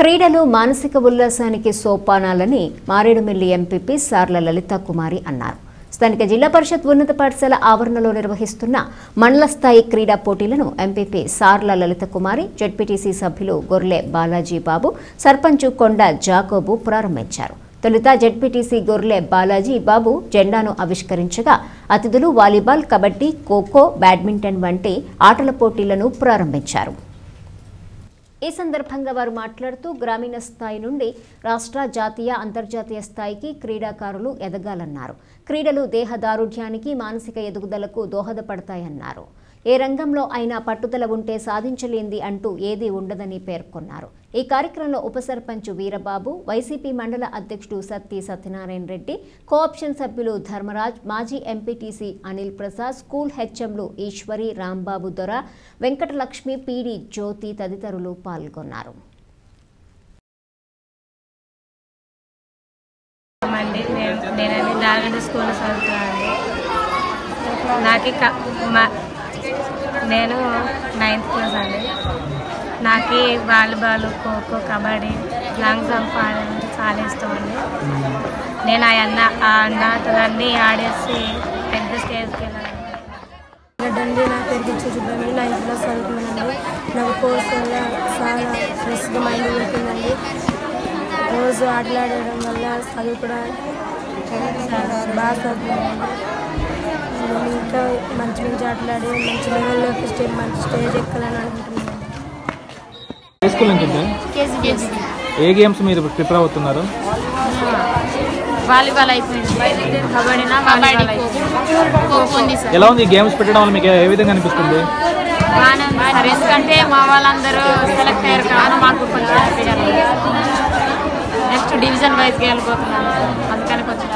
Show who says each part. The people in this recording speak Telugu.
Speaker 1: క్రీడలు మానసిక ఉల్లాసానికి సోపానాలని మారేడుమిల్లి ఎంపీపీ సార్ల లలిత కుమారి అన్నారు స్థానిక జిల్లా పరిషత్ ఉన్నత పాఠశాల ఆవరణలో నిర్వహిస్తున్న మండల స్థాయి క్రీడా పోటీలను ఎంపీపీ సార్ల లలిత కుమారి జడ్పీటీసీ సభ్యులు గొర్లె బాలాజీ బాబు సర్పంచ్ కొండ జాకోబు ప్రారంభించారు తొలుత జడ్పీటీసీ గొర్లె బాలాజీ బాబు జెండాను ఆవిష్కరించగా అతిథులు వాలీబాల్ కబడ్డీ ఖోఖో బ్యాడ్మింటన్ వంటి ఆటల పోటీలను ప్రారంభించారు ఈ సందర్భంగా వారు మాట్లాడుతూ గ్రామీణ స్థాయి నుండి రాష్ట్ర జాతీయ అంతర్జాతీయ స్థాయికి క్రీడాకారులు ఎదగాలన్నారు క్రీడలు దేహ దారుఢ్యానికి మానసిక ఎదుగుదలకు దోహదపడతాయన్నారు ఏ రంగంలో అయినా పట్టుదల ఉంటే సాధించలేంది అంటూ ఏదీ ఉండదని పేర్కొన్నారు ఈ కార్యక్రమంలో ఉప సర్పంచ్ వీరబాబు వైసీపీ మండల అధ్యక్షుడు సత్తి సత్యనారాయణ రెడ్డి కోఆప్షన్ సభ్యులు ధర్మరాజ్ మాజీ ఎంపీటీసీ అనిల్ ప్రసాద్ స్కూల్ హెచ్ఎంలు ఈశ్వరి రాంబాబు దొర వెంకటలక్ష్మి పీడి జ్యోతి తదితరులు పాల్గొన్నారు
Speaker 2: అండి నేను నేనండి నాగండి స్కూల్ చదువుతున్నానండి నాకు క- మా నేను నైన్త్ క్లాస్ అండి నాకు volleyball kho kho kabaddi long jump ఆడాలంటే చాలా ఇష్టం అండి నేను ఆ అన్న ఆ ఆటలన్నీ ఆడేసి పెద్ద స్టేజ్కి వెళ్ళాను
Speaker 3: గడ్డండి నా పేరు గిచ్చు చూడండి నైన్త్ క్లాస్ చదువుతున్నానండి నాకు కోర్స్ వల్ల చాలా స్ట్రెస్గా మైండ్ ఉంటుందండి రోజు ఆటలాడడం వల్ల చదువు కూడా బాగా చదువుతున్నాను నేను ఇంకా మంచి మంచి ఆటలాడి మంచి లెవెల్లోకి స్టే మంచి స్టేజ్ ఎక్కాలని అనుకుంటున్నాను
Speaker 4: హై స్కూల్ నుంచి ఉందా? ఏ గేమ్స్ మీరు ప్రిపేర్ అవుతున్నారు
Speaker 2: వాలీబాల్ అయిపోయింది కబడ్డీ వాలీబాల్ అయిపోయింది
Speaker 4: ఎలా ఉంది ఈ గేమ్స్ పెట్టడం వల్ల మీకు ఏ విధంగా అనిపిస్తుంది
Speaker 2: బాగానే ఉంది సార్ ఎందుకంటే మా వాళ్ళందరూ సెలెక్ట్ అయ్యారు కావున మాకు కొంచెం హ్యాపీగా నెక్స్ట్ డివిజన్ వైజ్కి వెళ్ళిపోతున్నాను అందుకని కొంచెం